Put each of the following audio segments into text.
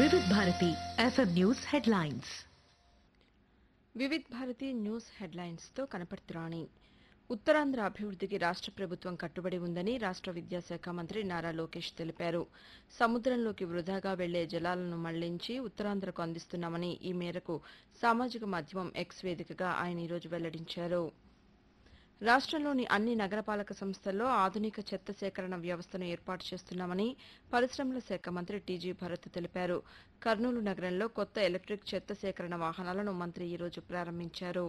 వివిధ Bharati FM news headlines Vividh Bharati news హెడ్లైన్స్తో కనపడుతురాణి ఉత్తరాంధ్ర అభివృద్ధికి రాష్ట్ర ప్రభుత్వం కట్టుబడి ఉందని రాష్ట్ర విద్యాశాఖ మంత్రి నారా లోకేష్ తెలిపారు సముద్రంలోకి వృధాగా వెళ్లే జలాలను మళ్లించి ఉత్తరాంధ్రకు అందిస్తున్నామని ఈ మేరకు సామాజిక మాధ్యమం ఎక్స్ వేదికగా ఆయన ఈరోజు వెల్లడించారు రాష్ట్రంలోని అన్ని నగరపాలక సంస్థల్లో ఆధునిక చెత్త సేకరణ వ్యవస్థను ఏర్పాటు చేస్తున్నామని పరిశ్రమల శాఖ మంత్రి టీజీ భరత్ తెలిపారు కర్నూలు నగరంలో కొత్త ఎలక్ట్రిక్ చెత్త సేకరణ వాహనాలను మంత్రి ఈరోజు ప్రారంభించారు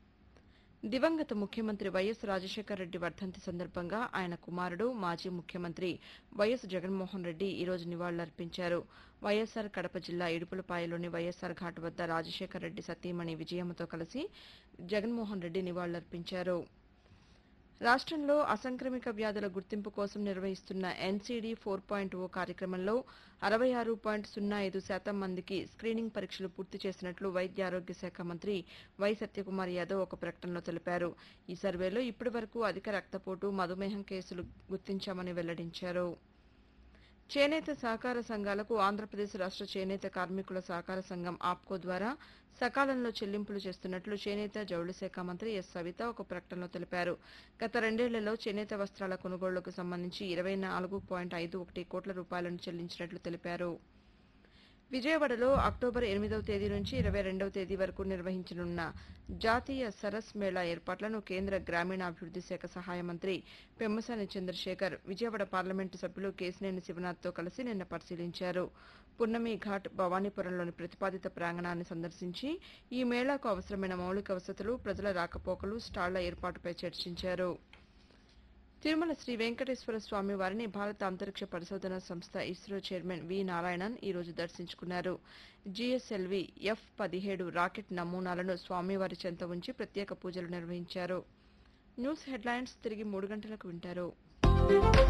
దివంగత ముఖ్యమంత్రి వైఎస్ రాజశేఖర రెడ్డి వర్ధంతి సందర్భంగా ఆయన కుమారుడు మాజీ ముఖ్యమంత్రి వైఎస్ జగన్మోహన్ రెడ్డి ఈరోజు నివాళులర్పించారు వైఎస్సార్ కడప జిల్లా ఇడుపులపాయలోని వైఎస్సార్ ఘాట్ వద్ద రాజశేఖర రెడ్డి సతీమణి విజయమ్మతో కలిసి జగన్మోహన్ రెడ్డి నివాళులర్పించారు రాష్ట్రంలో అసంక్రమిక వ్యాధుల గుర్తింపు కోసం నిర్వహిస్తున్న ఎన్సీడీ ఫోర్ పాయింట్ ఓ కార్యక్రమంలో అరవై ఆరు పాయింట్ సున్నా ఐదు శాతం మందికి స్క్రీనింగ్ పరీక్షలు పూర్తి చేసినట్లు వైద్య ఆరోగ్య శాఖ మంత్రి వై సత్యకుమార్ యాదవ్ ఒక ప్రకటనలో తెలిపారు ఈ సర్వేలో ఇప్పటి వరకు అధిక రక్తపోటు మధుమేహం కేసులు గుర్తించామని వెల్లడించారు చేనేత సహకార సంఘాలకు ఆంధ్రప్రదేశ్ రాష్ట్ర చేనేత కార్మికుల సహకార సంఘం ఆప్కో ద్వారా సకాలంలో చెల్లింపులు చేస్తున్నట్లు చేనేత జౌళి శాఖ మంత్రి ఎస్ సవిత ఒక ప్రకటనలో తెలిపారు గత రెండేళ్లలో చేనేత వస్త్రాల కొనుగోళ్లకు సంబంధించి ఇరవై నాలుగు పాయింట్ ఐదు ఒకటి కోట్ల రూపాయలను చెల్లించినట్లు తెలిపారు విజయవాడలో అక్టోబర్ ఎనిమిదవ తేదీ నుంచి ఇరవై రెండవ తేదీ వరకు నిర్వహించనున్న జాతీయ సరస్ మేళా ఏర్పాట్లను కేంద్ర గ్రామీణాభివృద్ది శాఖ సహాయ మంత్రి పెమ్మసాని చంద్రశేఖర్ విజయవాడ పార్లమెంటు సభ్యులు కేసినేని శివనాథ్తో కలిసి నిన్న పరిశీలించారు పున్నమి ఘాట్ భవానీపురంలోని ప్రతిపాదిత ప్రాంగణాన్ని సందర్శించి ఈ మేళాకు అవసరమైన మౌలిక వసతులు ప్రజల రాకపోకలు స్టాళ్ల ఏర్పాటుపై చర్చించారు తిరుమల శ్రీ వెంకటేశ్వర స్వామి వారిని భారత అంతరిక్ష పరిశోధన సంస్థ ఇస్రో చైర్మన్ వి నారాయణన్ ఈ రోజు దర్శించుకున్నారు జీఎస్ఎల్వి ఎఫ్ పదిహేడు రాకెట్ నమూనాలను స్వామివారి చెంత ఉంచి ప్రత్యేక పూజలు నిర్వహించారు న్యూస్ హెడ్లైన్స్ తిరిగి మూడు గంటలకు వింటారు